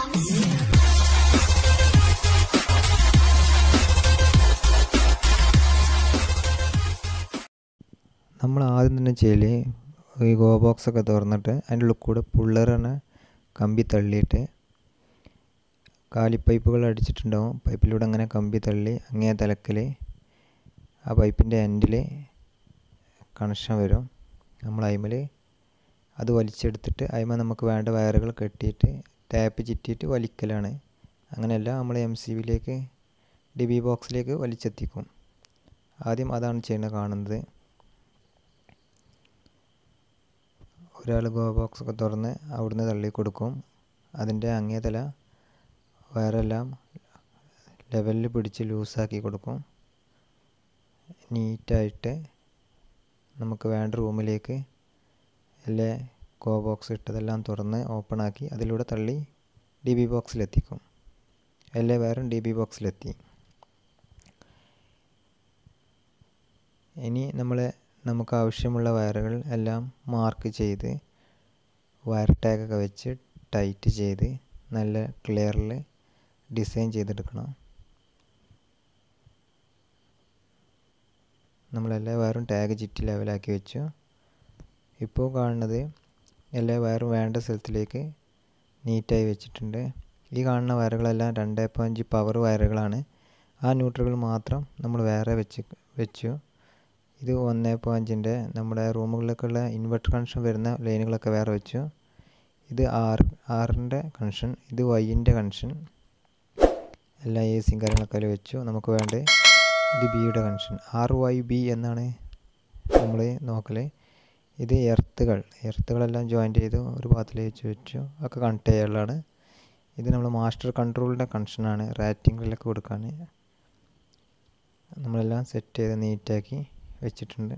നമ്മൾ ആദ്യം തന്നെ ചെയ്യൽ ഈ ഗോ ബോക്സ് ഒക്കെ തുറന്നിട്ട് അതിൻ്റെ ഉള്ളിൽ കൂടെ പുള്ളറിനെ കമ്പി തള്ളിയിട്ട് കാലിപ്പൈപ്പുകൾ അടിച്ചിട്ടുണ്ടാവും പൈപ്പിലൂടെ അങ്ങനെ കമ്പി തള്ളി അങ്ങേ തലക്കൽ ആ പൈപ്പിൻ്റെ എൻഡിൽ കണക്ഷൻ വരും നമ്മൾ അതിമേൽ അത് വലിച്ചെടുത്തിട്ട് അതിമ നമുക്ക് വേണ്ട വയറുകൾ കെട്ടിയിട്ട് ടാപ്പ് ചുറ്റിയിട്ട് വലിക്കലാണ് അങ്ങനെയല്ല നമ്മൾ എം സി ബിയിലേക്ക് ഡി ബി ബോക്സിലേക്ക് വലിച്ചെത്തിക്കും ആദ്യം അതാണ് ചെയ്യുന്നത് കാണുന്നത് ഒരാൾ ഗോ ബോക്സ് ഒക്കെ തുറന്ന് അവിടുന്ന് തള്ളി കൊടുക്കും അതിൻ്റെ അങ്ങേ തല വയറെല്ലാം ലെവലിൽ പിടിച്ച് ലൂസാക്കി കൊടുക്കും നീറ്റായിട്ട് നമുക്ക് വേണ്ട റൂമിലേക്ക് എല്ലാ ഗോ ബോക്സ് ഇട്ടതെല്ലാം തുറന്ന് ഓപ്പണാക്കി അതിലൂടെ തള്ളി ഡി ബി ബോക്സിലെത്തിക്കും എല്ലാ വയറും ഡി ബി ബോക്സിലെത്തി ഇനി നമ്മൾ നമുക്ക് ആവശ്യമുള്ള വയറുകൾ എല്ലാം മാർക്ക് ചെയ്ത് വയർ ടാഗൊക്കെ വെച്ച് ടൈറ്റ് ചെയ്ത് നല്ല ക്ലിയറിൽ ഡിസൈൻ ചെയ്തെടുക്കണം നമ്മളെല്ലാ വയറും ടാഗ് ചുറ്റി ലെവലാക്കി വെച്ചു ഇപ്പോൾ കാണുന്നത് എല്ലാ വയറും വേണ്ട സ്ഥലത്തിലേക്ക് നീറ്റായി വെച്ചിട്ടുണ്ട് ഈ കാണുന്ന വയറുകളെല്ലാം രണ്ട് പോയിൻറ്റ് പവർ വയറുകളാണ് ആ ന്യൂട്രലുകൾ മാത്രം നമ്മൾ വേറെ വെച്ച് വെച്ചു ഇത് ഒന്ന് പോയിൻറ്റിൻ്റെ നമ്മുടെ റൂമുകളിലേക്കുള്ള ഇൻവെർട്ടർ കണക്ഷൻ വരുന്ന ലൈനുകളൊക്കെ വേറെ വെച്ചു ഇത് ആർ ആറിൻ്റെ കണക്ഷൻ ഇത് വൈൻ്റെ കണക്ഷൻ എല്ലാ എ സിയും കാര്യങ്ങളൊക്കെ അതിൽ വെച്ചു നമുക്ക് വേണ്ട ഇത് ബിയുടെ കണക്ഷൻ ആർ വൈ ബി എന്നാണ് നമ്മൾ നോക്കൽ ഇത് എർത്തുകൾ എർത്തുകളെല്ലാം ജോയിൻ്റ് ചെയ്ത് ഒരു ഭാഗത്തിൽ വെച്ച് വെച്ചു ഒക്കെ കണക്ട് ചെയ്യാനുള്ളതാണ് ഇത് നമ്മൾ മാസ്റ്റർ കൺട്രോളിൻ്റെ കണക്ഷനാണ് റാറ്റിങ്ങിലൊക്കെ കൊടുക്കാൻ നമ്മളെല്ലാം സെറ്റ് ചെയ്ത് നീറ്റാക്കി വെച്ചിട്ടുണ്ട്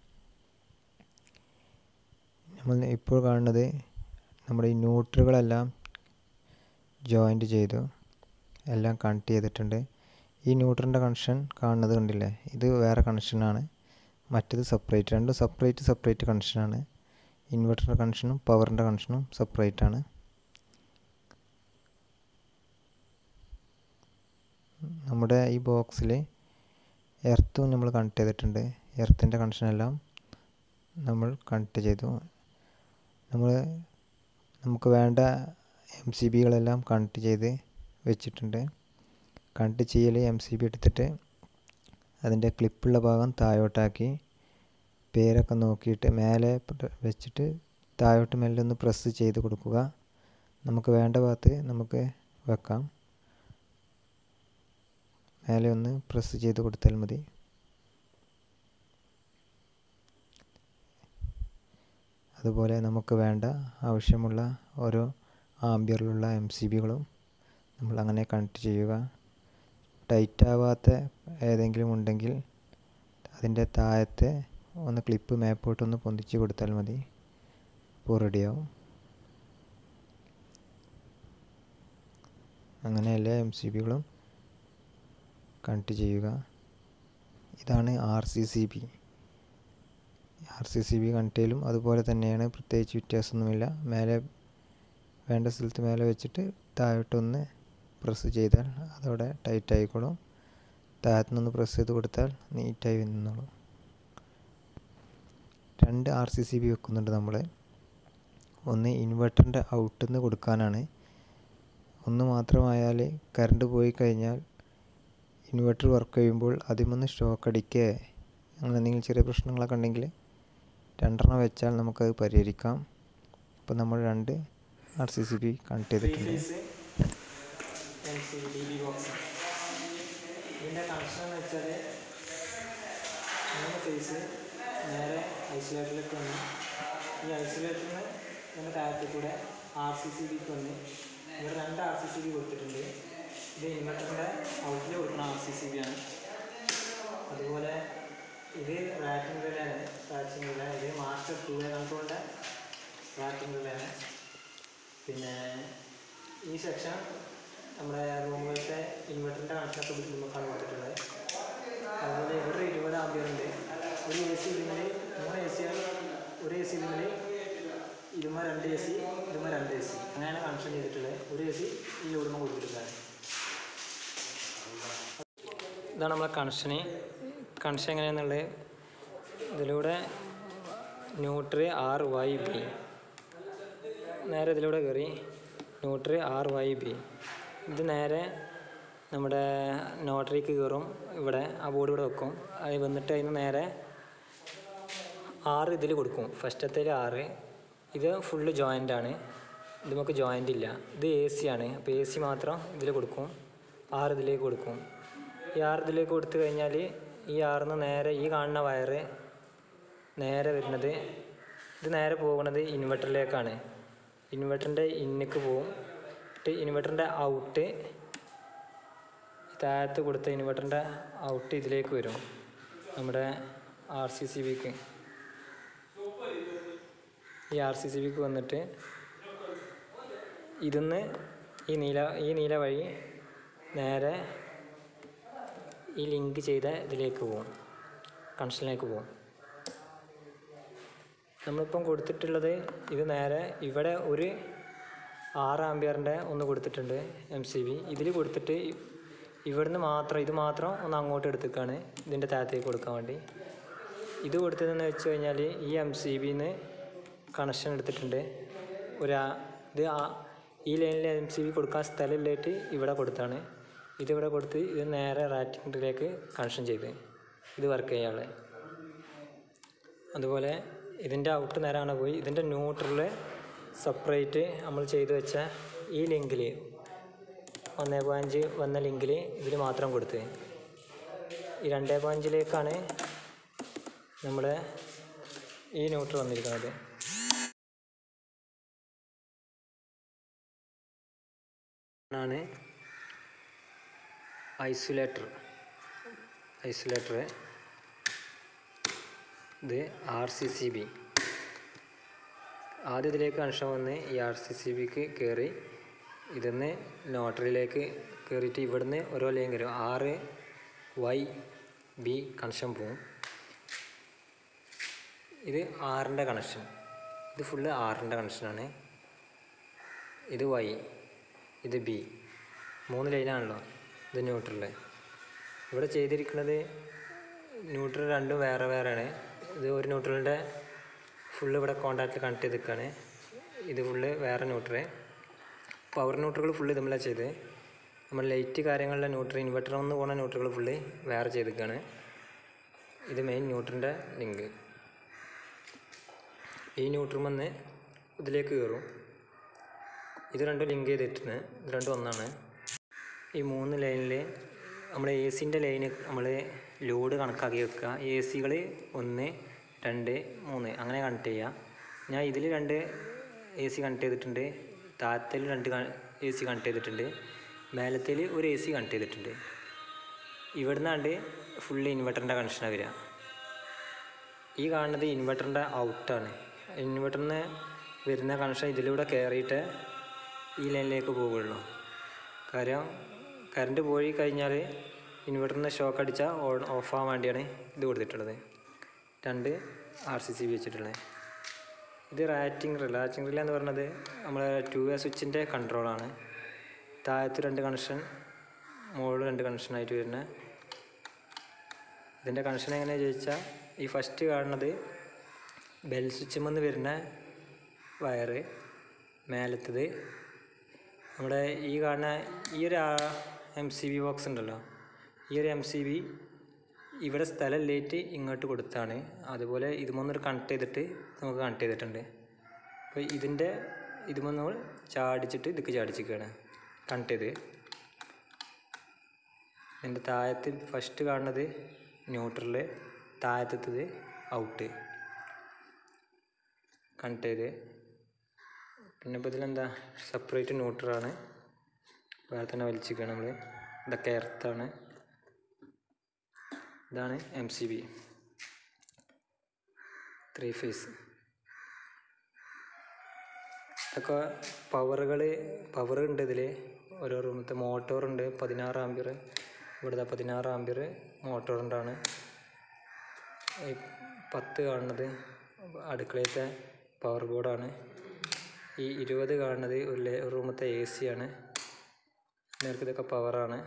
നമ്മൾ ഇപ്പോൾ കാണുന്നത് നമ്മുടെ ഈ ന്യൂട്രുകളെല്ലാം ജോയിൻ്റ് ചെയ്തു എല്ലാം കണക്ട് ചെയ്തിട്ടുണ്ട് ഈ ന്യൂട്രൻ്റെ കണക്ഷൻ കാണുന്നത് കണ്ടില്ലേ ഇത് വേറെ കണക്ഷനാണ് മറ്റത് സെപ്പറേറ്റ് രണ്ടും സെപ്പറേറ്റ് സെപ്പറേറ്റ് കണക്ഷനാണ് ഇൻവെർട്ടറിൻ്റെ കണക്ഷനും പവറിൻ്റെ കണക്ഷനും സെപ്പറേറ്റ് ആണ് നമ്മുടെ ഈ ബോക്സിൽ എർത്തും നമ്മൾ കണക്ട് ചെയ്തിട്ടുണ്ട് എർത്തിൻ്റെ കണക്ഷനെല്ലാം നമ്മൾ കണക്ട് ചെയ്തു നമ്മൾ നമുക്ക് വേണ്ട എം സി ബികളെല്ലാം കണക്ട് ചെയ്ത് വെച്ചിട്ടുണ്ട് കണക്ട് ചെയ്യൽ എം സി ബി എടുത്തിട്ട് അതിൻ്റെ ക്ലിപ്പുള്ള ഭാഗം താഴോട്ടാക്കി പേരൊക്കെ നോക്കിയിട്ട് മേലെ വെച്ചിട്ട് താഴോട്ട് മെല്ലെ ഒന്ന് പ്രസ് ചെയ്ത് കൊടുക്കുക നമുക്ക് വേണ്ട ഭാഗത്ത് നമുക്ക് വെക്കാം മേലെ ഒന്ന് പ്രസ് ചെയ്ത് കൊടുത്താൽ മതി അതുപോലെ നമുക്ക് വേണ്ട ആവശ്യമുള്ള ഓരോ ആംബിയറിലുള്ള എം സി ബികളും നമ്മൾ അങ്ങനെ കണക്ട് ചെയ്യുക ടൈറ്റ് ആവാത്ത ഏതെങ്കിലും ഉണ്ടെങ്കിൽ അതിൻ്റെ താഴത്തെ ഒന്ന് ക്ലിപ്പ് മേപ്പോട്ടൊന്ന് പൊന്തിച്ച് കൊടുത്താൽ മതി അപ്പോൾ റെഡിയാവും അങ്ങനെ എല്ലാ എം സി ബികളും കണക്ട് ചെയ്യുക ഇതാണ് R C C B R C C B connect ചെയ്യലും അതുപോലെ തന്നെയാണ് പ്രത്യേകിച്ച് വ്യത്യാസമൊന്നുമില്ല മേലെ വേണ്ട സ്ഥലത്ത് മേലെ വെച്ചിട്ട് താഴോട്ടൊന്ന് പ്രസ് ചെയ്താൽ അതോടെ ടൈറ്റ് ആയിക്കോളും താഴത്തുനിന്ന് പ്രസ് ചെയ്ത് കൊടുത്താൽ നീറ്റായി നിന്നോളും രണ്ട് ആർ സി സി ബി വെക്കുന്നുണ്ട് നമ്മൾ ഒന്ന് ഇൻവെർട്ടറിൻ്റെ ഔട്ടിൽ നിന്ന് കൊടുക്കാനാണ് ഒന്ന് മാത്രമായാൽ കറണ്ട് പോയി കഴിഞ്ഞാൽ ഇൻവെർട്ടർ വർക്ക് ചെയ്യുമ്പോൾ അതിമൊന്ന് ഷോക്ക് അടിക്കുക അങ്ങനെ എന്തെങ്കിലും ചെറിയ പ്രശ്നങ്ങളൊക്കെ ഉണ്ടെങ്കിൽ രണ്ടെണ്ണം വെച്ചാൽ നമുക്കത് പരിഹരിക്കാം അപ്പോൾ നമ്മൾ രണ്ട് R C C B connect ചെയ്തിട്ടുണ്ട് M C D B box ഇതിൻ്റെ കണക്ഷൻ എന്ന് വെച്ചാൽ മൂന്ന് ഫേസ് നേരെ ഐസൊലേറ്ററിലേക്ക് വന്ന് ഈ ഐസൊലേറ്ററിൽ നിന്ന് ഇതിൻ്റെ താഴത്തിൽ കൂടെ ആർ സി സി ബിക്ക് വന്ന് ഇവിടെ രണ്ട് ആർ സി സി ബി കൊടുത്തിട്ടുണ്ട് ഇത് ഇൻവെർട്ടറിൻ്റെ ഔട്ടിൽ കൊടുക്കുന്ന ആർ സി സി ബി ആണ് അതുപോലെ ഇത് റാറ്റിംഗ് റിലേയാണ് റാറ്റിംഗ് റിലേ ഇത് മാസ്റ്റർ ടു വേ കൺട്രോളിൻ്റെ റാറ്റിംഗ് റിലേയാണ് പിന്നെ ഈ സെക്ഷൻ നമ്മുടെ റൂമുകളിലത്തെ ഇൻവെർട്ടറിൻ്റെ കണക്ഷനൊക്കെ നമുക്കാണ് കൊടുത്തിട്ടുള്ളത് അതുപോലെ ഇവിടെ ഇരുപത് ആംബിയർ ഉണ്ട് ഒരു എ സി റൂമിൽ മൂന്ന് എ സി ഒരു എ സി റൂമിൽ ഇതുമ്മ രണ്ട് എ സി ഇതുമ്മ രണ്ട് എ സി അങ്ങനെയാണ് കണക്ഷൻ ചെയ്തിട്ടുള്ളത് ഒരു എ സി ഈ ലോഡുമ്മ കൊടുത്തിട്ടുള്ളത് ഇതാണ് നമ്മളെ കണക്ഷന് കണക്ഷൻ എങ്ങനെയാണെന്നുള്ളത് ഇതിലൂടെ ന്യൂട്രി ആർ വൈ ബി നേരെ ഇതിലൂടെ കയറി ന്യൂട്രി ആർ വൈ ബി ഇത് നേരെ നമ്മുടെ നോട്ടറിക്ക് കയറും ഇവിടെ ആ ബോർഡ് ഇവിടെ വെക്കും അത് വന്നിട്ട് അതിന് നേരെ ആറ് ഇതിൽ കൊടുക്കും ഫസ്റ്റത്തേൽ ആറ് ഇത് ഫുള്ള് ജോയിൻ്റ് ആണ് ഇത് നമുക്ക് ജോയിൻ്റ് ഇല്ല ഇത് എ സി ആണ് അപ്പോൾ എ സി മാത്രം ഇതിൽ കൊടുക്കും ആറ് ഇതിലേക്ക് കൊടുക്കും ഈ ആറ് ഇതിലേക്ക് കൊടുത്തു കഴിഞ്ഞാൽ ഈ ആറിന്ന് നേരെ ഈ കാണുന്ന വയറ് നേരെ വരുന്നത് ഇത് നേരെ പോകുന്നത് ഇൻവെർട്ടറിലേക്കാണ് ഇൻവെർട്ടറിൻ്റെ ഇന്നിക്ക് പോവും എന്നിട്ട് ഇൻവെർട്ടറിൻ്റെ ഔട്ട് താഴത്ത് കൊടുത്ത ഇൻവെർട്ടറിൻ്റെ ഔട്ട് ഇതിലേക്ക് വരും നമ്മുടെ ആർ സി സി ബിക്ക് ഈ ആർ സി സി ബിക്ക് വന്നിട്ട് ഇതിന്ന് ഈ നീല ഈ നീല വഴി നേരെ ഈ ലിങ്ക് ചെയ്ത ഇതിലേക്ക് പോകും കണക്ഷനിലേക്ക് പോകും നമ്മളിപ്പം കൊടുത്തിട്ടുള്ളത് ഇത് നേരെ ഇവിടെ ഒരു ആറ് ആംബിയറിൻ്റെ ഒന്ന് കൊടുത്തിട്ടുണ്ട് എം സി ബി ഇതിൽ കൊടുത്തിട്ട് ഇ- ഇവിടുന്ന് മാത്രം ഇത് മാത്രം ഒന്ന് അങ്ങോട്ട് എടുത്തേക്കാണ് ഇതിൻ്റെ താഴത്തേക്ക് കൊടുക്കാൻ വേണ്ടി ഇത് കൊടുത്തതെന്ന് വെച്ച് കഴിഞ്ഞാൽ ഈ എം സി ബിന്ന് കണക്ഷൻ എടുത്തിട്ടുണ്ട് ഒരു ആ- ഇത് ആ ഈ ലൈനിൽ എം സി ബി കൊടുക്കാൻ സ്ഥലമില്ലായിട്ട് ഇവിടെ കൊടുത്താണ് ഇതിവിടെ കൊടുത്ത് ഇത് നേരെ റാറ്റിങ്ങിലേക്ക് കണക്ഷൻ ചെയ്ത് ഇത് വർക്ക് ചെയ്യാനുള്ളത് അതുപോലെ ഇതിൻ്റെ ഔട്ട് നേരാണ് പോയി ഇതിൻ്റെ ന്യൂട്രൽ സെപ്പറേറ്റ് നമ്മൾ ചെയ്തു വെച്ച ഈ ലിങ്കിൽ ഒന്നേ പോയിൻറ്റ് വന്ന ലിങ്കിൽ ഇതിൽ മാത്രം കൊടുത്ത് ഈ രണ്ടേ പോയിൻറ്റിലേക്കാണ് നമ്മുടെ ഈ ന്യൂട്രൽ വന്നിരിക്കുന്നത് ആണ് ഐസൊലേറ്റർ ഐസൊലേറ്റർ ഇത് ആർ സി സി ബി ആദ്യം ഇതിലേക്ക് കണക്ഷൻ വന്ന് ഈ ആർ സി സി ബിക്ക് കയറി ഇതിന്ന് നോട്ടറിയിലേക്ക് കയറിയിട്ട് ഇവിടുന്ന് ഓരോ ലൈൻ കയറും ആറ് വൈ ബി കണക്ഷൻ പോവും ഇത് ആറിൻ്റെ കണക്ഷൻ ഇത് ഫുള്ള് ആറിൻ്റെ കണക്ഷനാണ് ഇത് വൈ ഇത് ബി മൂന്ന് ലൈനാണല്ലോ ഇത് ന്യൂട്രൽ ഇവിടെ ചെയ്തിരിക്കുന്നത് ന്യൂട്രൽ രണ്ടും വേറെ വേറെയാണ് ഇത് ഒരു ന്യൂട്രലിൻ്റെ ഫുള്ള് ഇവിടെ കോണ്ടാക്റ്റിൽ കണക്ട് ചെയ്ത് നിൽക്കുകയാണ് ഇത് ഫുള്ള് വേറെ ന്യൂട്രൽ പവർ ന്യൂട്രലുകൾ ഫുള്ള് ഇതുമ്മല ചെയ്ത് നമ്മൾ ലൈറ്റ് കാര്യങ്ങളിലെ ന്യൂട്രൽ ഇൻവെർട്ടർ ഒന്ന് പോകുന്ന ന്യൂട്രലുകൾ ഫുള്ള് വേറെ ചെയ്തിരിക്കുകയാണ് ഇത് മെയിൻ ന്യൂട്രലിൻ്റെ ലിങ്ക് ഈ ന്യൂട്രൽ വന്ന് ഇതിലേക്ക് കയറും ഇത് രണ്ടും ലിങ്ക് ചെയ്തിട്ടുണ്ട് ഇത് രണ്ടും ഒന്നാണ് ഈ മൂന്ന് ലൈനിൽ നമ്മൾ എ സിൻ്റെ ലൈന് നമ്മൾ ലോഡ് കണക്കാക്കി വെക്കുക എ സികൾ ഒന്ന് രണ്ട് മൂന്ന് അങ്ങനെ കണക്ട് ചെയ്യുക ഞാൻ ഇതിൽ രണ്ട് എ സി കണക്ട് ചെയ്തിട്ടുണ്ട് താഴത്തിൽ രണ്ട് എ സി കണക്ട് ചെയ്തിട്ടുണ്ട് മേലത്തിൽ ഒരു എ സി കണക്ട് ചെയ്തിട്ടുണ്ട് ഇവിടുന്നാണ്ട് ഫുള്ള് ഇൻവെർട്ടറിൻ്റെ കണക്ഷനാണ് വരിക ഈ കാണുന്നത് ഇൻവെർട്ടറിൻ്റെ ഔട്ടാണ് ഇൻവെർട്ടറിന് വരുന്ന കണക്ഷൻ ഇതിലൂടെ കയറിയിട്ട് ഈ ലൈനിലേക്ക് പോവുകയുള്ളൂ കാര്യം കറണ്ട് പോയി കഴിഞ്ഞാൽ ഇൻവെർട്ടറിന് ഷോക്ക് അടിച്ചാൽ ഓൺ ഓഫ് ആവാൻ വേണ്ടിയാണ് ഇത് കൊടുത്തിട്ടുള്ളത് രണ്ട് ആർ സി സി ബി വെച്ചിട്ടുള്ളത് ഇത് റാറ്റിംഗ് റില റാറ്റിംഗ് റില എന്ന് പറയുന്നത് നമ്മൾ ടു വേ സ്വിച്ചിൻ്റെ കൺട്രോളാണ് താഴത്ത് രണ്ട് കണക്ഷൻ മുകളിൽ രണ്ട് കണക്ഷനായിട്ട് വരുന്ന ഇതിൻ്റെ കണക്ഷൻ എങ്ങനെയാണെന്ന് ചോദിച്ചാൽ ഈ ഫസ്റ്റ് കാണുന്നത് ബെൽ സ്വിച്ചുമെന്ന് വരുന്ന വയറ് മേലത്തത് നമ്മുടെ ഈ കാണുന്ന ഈ ഒരു എം സി ബി ബോക്സ് ഉണ്ടല്ലോ ഈ ഒരു എം സി ബി ഇവിടെ സ്ഥലം ലേറ്റ് ഇങ്ങോട്ട് കൊടുത്താണ് അതുപോലെ ഇതുമൊന്നൊരു കണക്ട് ചെയ്തിട്ട് നമുക്ക് കണക്ട് ചെയ്തിട്ടുണ്ട് അപ്പോൾ ഇതിൻ്റെ ഇതുമൊന്ന് നമ്മൾ ചാടിച്ചിട്ട് ഇതൊക്കെ ചാടിച്ചിരിക്കുകയാണ് കണക്ട് ചെയ്ത് ഇതിൻ്റെ താഴത്ത് ഫസ്റ്റ് കാണുന്നത് ന്യൂട്രൽ താഴത്തത് ഔട്ട് കണക്ട് ചെയ്ത് പിന്നെ ഇപ്പോൾ ഇതിലെന്താ സെപ്പറേറ്റ് ന്യൂട്രലാണ് വേറെ തന്നെ വലിച്ചിരിക്കുകയാണ് നമ്മൾ ഇതൊക്കെ എർത്താണ് ഇതാണ് M C B three phase ഇതൊക്കെ പവറുകൾ പവർ ഉണ്ട് ഇതിൽ ഓരോ റൂമത്തെ മോട്ടോറുണ്ട് പതിനാറ് ആംബിയർ ഇവിടുത്തെ പതിനാറ് ആംബിയർ മോട്ടോറിൻ്റാണ് ഈ പത്ത് കാണുന്നത് അടുക്കളയത്തെ പവർ ബോർഡാണ് ഈ ഇരുപത് കാണുന്നത് ഒരു ലേ- ഒരു റൂമത്തെ എ സി ആണ് നേർക്ക് ഇതൊക്കെ പവറാണ്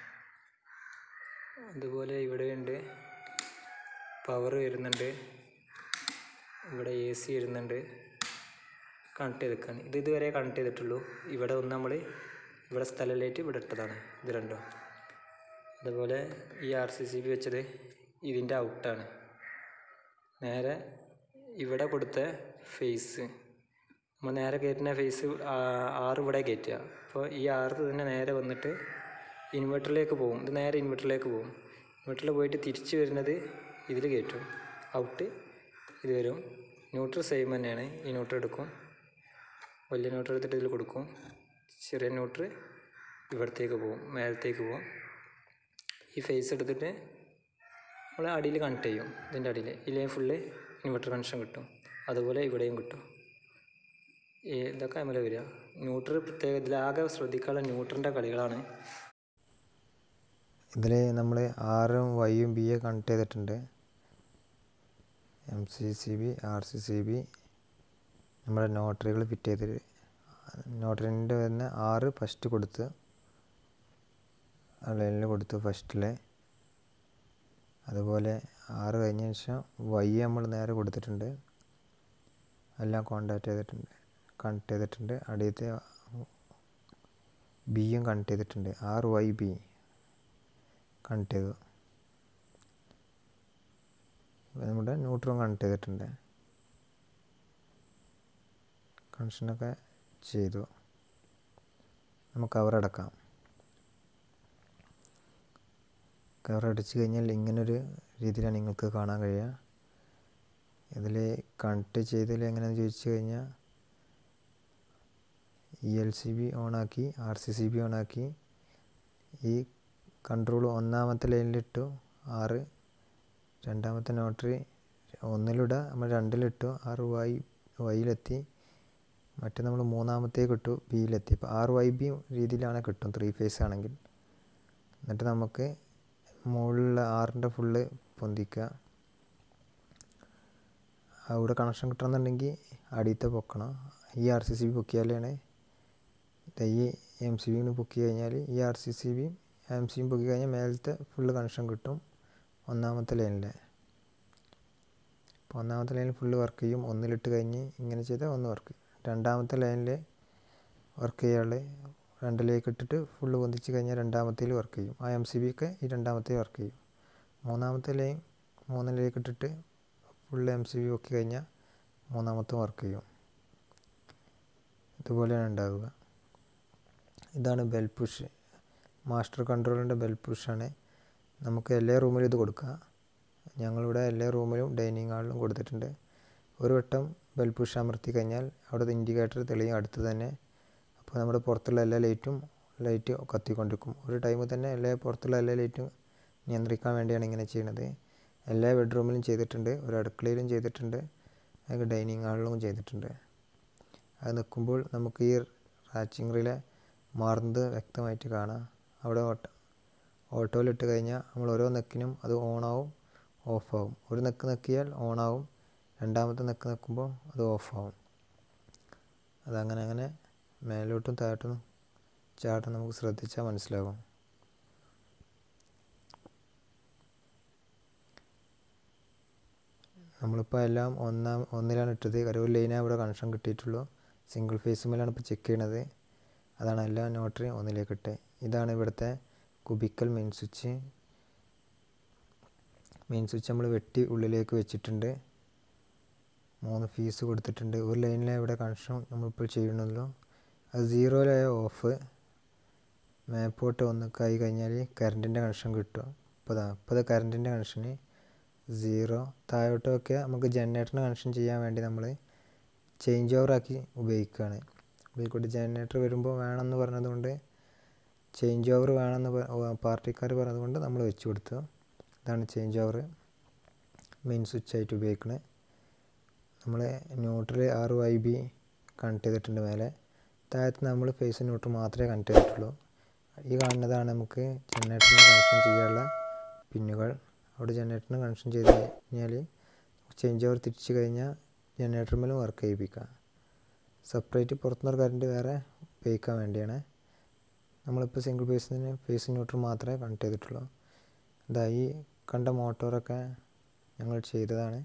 അതുപോലെ ഇവിടെയുണ്ട് പവർ വരുന്നുണ്ട് ഇവിടെ എ സി വരുന്നുണ്ട് കണക്ട് ചെയ്തേക്കാണ് ഇത് ഇതുവരെ കണക്ട് ചെയ്തിട്ടുള്ളൂ ഇവിടെ ഒന്ന് നമ്മൾ ഇവിടെ സ്ഥലമായിട്ട് ഇവിടെ ഇട്ടതാണ് ഇത് രണ്ടും അതുപോലെ ഈ ആർ സി സി ബി വെച്ചത് ഇതിൻ്റെ ഔട്ടാണ് നേരെ ഇവിടെ കൊടുത്ത ഫേസ് നമ്മൾ നേരെ കയറ്റുന്ന ഫേസ് ആറ് ഇവിടെ കയറ്റുക അപ്പോൾ ഈ ആറ് തന്നെ നേരെ വന്നിട്ട് ഇൻവെർട്ടറിലേക്ക് പോകും ഇത് നേരെ ഇൻവെർട്ടറിലേക്ക് പോകും ഇൻവെർട്ടറിൽ പോയിട്ട് തിരിച്ച് വരുന്നത് ഇതിൽ കയറ്റും ഔട്ട് ഇത് വരും ന്യൂട്രൽ സെയിം തന്നെയാണ് ഈ ന്യൂട്രൽ എടുക്കും വലിയ ന്യൂട്രൽ എടുത്തിട്ട് ഇതിൽ കൊടുക്കും ചെറിയ ന്യൂട്രൽ ഇവിടത്തേക്ക് പോകും മേലത്തേക്ക് പോകും ഈ ഫേസ് എടുത്തിട്ട് നമ്മൾ അടിയിൽ കണക്ട് ചെയ്യും ഇതിൻ്റെ അടിയിൽ ഇതിലെ ഫുള്ള് ഇൻവെർട്ടർ കണക്ഷൻ കിട്ടും അതുപോലെ ഇവിടെയും കിട്ടും ഈ ഇതൊക്കെ നമ്മൾ വരിക ന്യൂട്രൽ പ്രത്യേക ഇതിലാകെ ശ്രദ്ധിക്കാനുള്ള ന്യൂട്രലിൻ്റെ കളികളാണ് ഇതിൽ നമ്മൾ ആറും വൈയും ബിയെ കണക്ട് ചെയ്തിട്ടുണ്ട് M C C B R C C B നമ്മുടെ നോട്ടറികൾ ഫിറ്റ് ചെയ്തിട്ട് നോട്ടറിൻ്റെ തന്നെ ആറ് ഫസ്റ്റ് കൊടുത്ത് ലൈനിൽ കൊടുത്തു ഫസ്റ്റിലെ അതുപോലെ ആറ് കഴിഞ്ഞ ശേഷം വൈ നമ്മൾ നേരെ കൊടുത്തിട്ടുണ്ട് എല്ലാം കോണ്ടാക്ട് ചെയ്തിട്ടുണ്ട് കണക്ട് ചെയ്തിട്ടുണ്ട് അടിയത്തെ ബിയും കണക്ട് ചെയ്തിട്ടുണ്ട് ആറ് വൈ ബി കണക്ട് ചെയ്തു ഇപ്പം നമ്മുടെ ന്യൂട്രും കണക്ട് ചെയ്തിട്ടുണ്ട് കണക്ഷനൊക്കെ ചെയ്തു നമുക്ക് കവർ അടക്കാം കവർ അടിച്ച് കഴിഞ്ഞാൽ ഇങ്ങനൊരു രീതിയിലാണ് നിങ്ങൾക്ക് കാണാൻ കഴിയുക ഇതിൽ കണക്ട് ചെയ്തതിൽ എങ്ങനെയാണെന്ന് ചോദിച്ചു കഴിഞ്ഞാൽ ഇ എൽ സി ബി ഓണാക്കി ആർ സി സി ബി ഓണാക്കി ഈ കൺട്രോൾ ഒന്നാമത്തെ ലൈനിലിട്ടു ആറ് രണ്ടാമത്തെ നോട്ടറി ഒന്നിലിടുക നമ്മൾ രണ്ടിലിട്ടു ആറ് വൈ വൈയിലെത്തി മറ്റേ നമ്മൾ മൂന്നാമത്തേക്ക് ഇട്ടു ബിയിലെത്തി ഇപ്പോൾ ആറ് വൈ ബി രീതിയിലാണ് കിട്ടും ത്രീ ഫേസ് ആണെങ്കിൽ എന്നിട്ട് നമുക്ക് മുകളിലുള്ള ആറിൻ്റെ ഫുള്ള് പൊന്തിക്കുക അവിടെ കണക്ഷൻ കിട്ടണമെന്നുണ്ടെങ്കിൽ അടിയത്തെ പൊക്കണം ഈ ആർ സി സി ബി പൊക്കിയാലാണ് ഈ എം സി ബിന്ന് പൊക്കി കഴിഞ്ഞാൽ ഈ ആർ സി സി ബിയും എം സിയും പൊക്കി കഴിഞ്ഞാൽ മേലത്തെ ഫുള്ള് കണക്ഷൻ കിട്ടും ഒന്നാമത്തെ ലൈനിൽ ഇപ്പോൾ ഒന്നാമത്തെ ലൈനിൽ ഫുള്ള് വർക്ക് ചെയ്യും ഒന്നിലിട്ട് കഴിഞ്ഞ് ഇങ്ങനെ ചെയ്താൽ ഒന്ന് വർക്ക് ചെയ്യും രണ്ടാമത്തെ ലൈനിൽ വർക്ക് ചെയ്യാനുള്ള രണ്ടിലേക്ക് ഇട്ടിട്ട് ഫുള്ള് പൊന്തിച്ച് കഴിഞ്ഞാൽ രണ്ടാമത്തേൽ വർക്ക് ചെയ്യും ആ എം സി ബി ഒക്കെ ഈ രണ്ടാമത്തെ വർക്ക് ചെയ്യും മൂന്നാമത്തെ ലൈൻ മൂന്നിലേക്ക് ഇട്ടിട്ട് ഫുള്ള് എം സി ബി പൊക്കി കഴിഞ്ഞാൽ മൂന്നാമത്തെ വർക്ക് ചെയ്യും ഇതുപോലെയാണ് ഉണ്ടാവുക ഇതാണ് ബെൽ പുഷ് മാസ്റ്റർ കൺട്രോളിൻ്റെ ബെൽ പുഷാണ് നമുക്ക് എല്ലാ റൂമിലും ഇത് കൊടുക്കാം ഞങ്ങളിവിടെ എല്ലാ റൂമിലും ഡൈനിങ് ഹാളിലും കൊടുത്തിട്ടുണ്ട് ഒരു വട്ടം ബെൽ പുഷ് അമർത്തി കഴിഞ്ഞാൽ അവിടെ ഇൻഡിക്കേറ്റർ തെളിയും അടുത്ത് തന്നെ അപ്പോൾ നമ്മുടെ പുറത്തുള്ള എല്ലാ ലൈറ്റും ലൈറ്റ് കത്തിക്കൊണ്ടിരിക്കും ഒരു ടൈമിൽ തന്നെ എല്ലാ പുറത്തുള്ള എല്ലാ ലൈറ്റും നിയന്ത്രിക്കാൻ വേണ്ടിയാണ് ഇങ്ങനെ ചെയ്യുന്നത് എല്ലാ ബെഡ്റൂമിലും ചെയ്തിട്ടുണ്ട് ഒരു അടുക്കളയിലും ചെയ്തിട്ടുണ്ട് അത് ഡൈനിങ് ഹാളിലും ചെയ്തിട്ടുണ്ട് അത് നിൽക്കുമ്പോൾ നമുക്ക് ഈ റാച്ചിങ് റിലെ മാറുന്നത് വ്യക്തമായിട്ട് കാണാം അവിടെ ഓട്ടോ ഓട്ടോയിലിട്ട് കഴിഞ്ഞാൽ നമ്മൾ ഓരോ നെക്കിനും അത് ഓണാവും ഓഫാവും ഒരു നെക്ക് നെക്കിയാൽ ഓണാവും രണ്ടാമത്തെ നെക്ക് നിൽക്കുമ്പോൾ അത് ഓഫാവും അതങ്ങനെ അങ്ങനെ മേലോട്ടും താഴോട്ടും ചാട്ടം നമുക്ക് ശ്രദ്ധിച്ചാൽ മനസ്സിലാകും നമ്മളിപ്പോൾ എല്ലാം ഒന്നാം ഒന്നിലാണ് ഇട്ടത് ഒരു ലൈനേ ഇവിടെ കണക്ഷൻ കിട്ടിയിട്ടുള്ളൂ സിംഗിൾ ഫേസുമേലാണ് ഇപ്പോൾ ചെക്ക് ചെയ്യണത് അതാണ് എല്ലാ നോട്ടറിയും ഒന്നിലേക്ക് ഇട്ട് ഇതാണ് ഇവിടുത്തെ cubicle main switch main switch നമ്മൾ വെട്ടി ഉള്ളിലേക്ക് വെച്ചിട്ടുണ്ട് മൂന്ന് ഫീസ് കൊടുത്തിട്ടുണ്ട് ഒരു ലൈനിലെ ഇവിടെ കണക്ഷൻ നമ്മളിപ്പോൾ ചെയ്യണമല്ലോ അത് സീറോയിലായ ഓഫ് മേപ്പോട്ട് ഒന്ന് കൈ കഴിഞ്ഞാൽ കറണ്ടിൻ്റെ കണക്ഷൻ കിട്ടും ഇപ്പോൾ ഇതാ ഇപ്പോൾ ഇത് കറണ്ടിൻ്റെ കണക്ഷന് സീറോ താഴോട്ടൊക്കെ നമുക്ക് ജനറേറ്ററിന് കണക്ഷൻ ചെയ്യാൻ വേണ്ടി നമ്മൾ ചേഞ്ച് ഓവർ ആക്കി ഉപയോഗിക്കുകയാണ് ഇതിൽക്കൂടി ജനറേറ്റർ വരുമ്പോൾ വേണമെന്ന് പറഞ്ഞതുകൊണ്ട് ചേഞ്ച് ഓവർ വേണമെന്ന് പാർട്ടിക്കാർ പറഞ്ഞതുകൊണ്ട് നമ്മൾ വെച്ച് കൊടുത്തു ഇതാണ് ചേഞ്ച് ഓവർ മെയിൻ സ്വിച്ച് ആയിട്ട് ഉപയോഗിക്കുന്നത് നമ്മൾ neutral R I B connect ചെയ്തിട്ടുണ്ട് മേലെ താഴത്ത് നമ്മൾ ഫേസ് ന്യൂട്രൽ മാത്രമേ കണക്ട് ചെയ്തിട്ടുള്ളൂ ഈ കാണുന്നതാണ് നമുക്ക് ജനറേറ്ററിന് കണക്ഷൻ ചെയ്യാനുള്ള പിന്നുകൾ അവിടെ ജനറേറ്ററിന് കണക്ഷൻ ചെയ്ത് കഴിഞ്ഞാൽ ചേഞ്ച് ഓവർ തിരിച്ച് കഴിഞ്ഞാൽ ജനറേറ്റർ മേലും വർക്ക് ചെയ്യിപ്പിക്കാം സെപ്പറേറ്റ് പുറത്തുനിന്നൊരു കറണ്ട് വേറെ ഉപയോഗിക്കാൻ വേണ്ടിയാണ് നമ്മളിപ്പോൾ സിംഗിൾ ഫേസിന് ഫേസ് ന്യൂട്രൽ മാത്രമേ കണക്ട് ചെയ്തിട്ടുള്ളൂ ഇതാ ഈ കണ്ട മോട്ടോറൊക്കെ ഞങ്ങൾ ചെയ്തതാണ്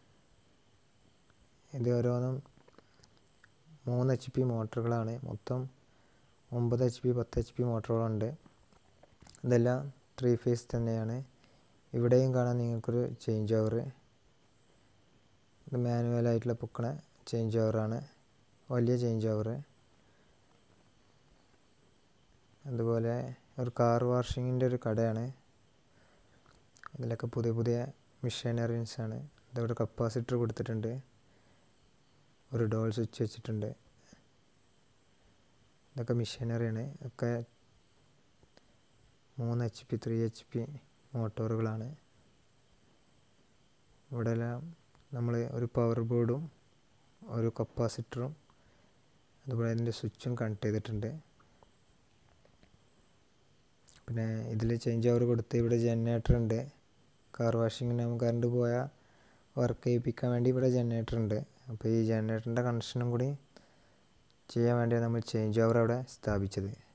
ഇത് ഓരോന്നും മൂന്ന് എച്ച് പി മോട്ടറുകളാണ് മൊത്തം ഒമ്പത് എച്ച് പി പത്ത് എച്ച് പി മോട്ടറുകളുണ്ട് ഇതെല്ലാം ത്രീ ഫേസ് തന്നെയാണ് ഇവിടെയും കാണാൻ നിങ്ങൾക്കൊരു ചേഞ്ച് ഓവർ ഇത് മാനുവലായിട്ടുള്ള പൊക്കണ ചേഞ്ച് ഓവറാണ് വലിയ ചേഞ്ച് ഓവർ അതുപോലെ ഒരു കാർ വാഷിങ്ങിൻ്റെ ഒരു കടയാണ് ഇതിലൊക്കെ പുതിയ പുതിയ മെഷീനറീസ് ആണ് ഇതവിടെ കപ്പാസിറ്റർ കൊടുത്തിട്ടുണ്ട് ഒരു ഡോൾ സ്വിച്ച് വെച്ചിട്ടുണ്ട് ഇതൊക്കെ മെഷീനറിയാണ് ഒക്കെ മൂന്ന് H P three H P മോട്ടോറുകളാണ് ഇവിടെ എല്ലാം നമ്മൾ ഒരു പവർ ബോർഡും ഒരു കപ്പാസിറ്ററും അതുപോലെ അതിൻ്റെ സ്വിച്ചും കണക്ട് ചെയ്തിട്ടുണ്ട് പിന്നെ ഇതിൽ ചേഞ്ച് ഓവർ കൊടുത്ത് ഇവിടെ ജനറേറ്റർ ഉണ്ട് കാർ വാഷിങ്ങിന് നമുക്ക് കറണ്ട് പോയാൽ വർക്ക് ചെയ്യിപ്പിക്കാൻ വേണ്ടി ഇവിടെ ജനറേറ്റർ ഉണ്ട് അപ്പോൾ ഈ ജനറേറ്ററിൻ്റെ കണക്ഷനും കൂടി ചെയ്യാൻ വേണ്ടിയാണ് നമ്മൾ ചേഞ്ച് ഓവർ അവിടെ സ്ഥാപിച്ചത്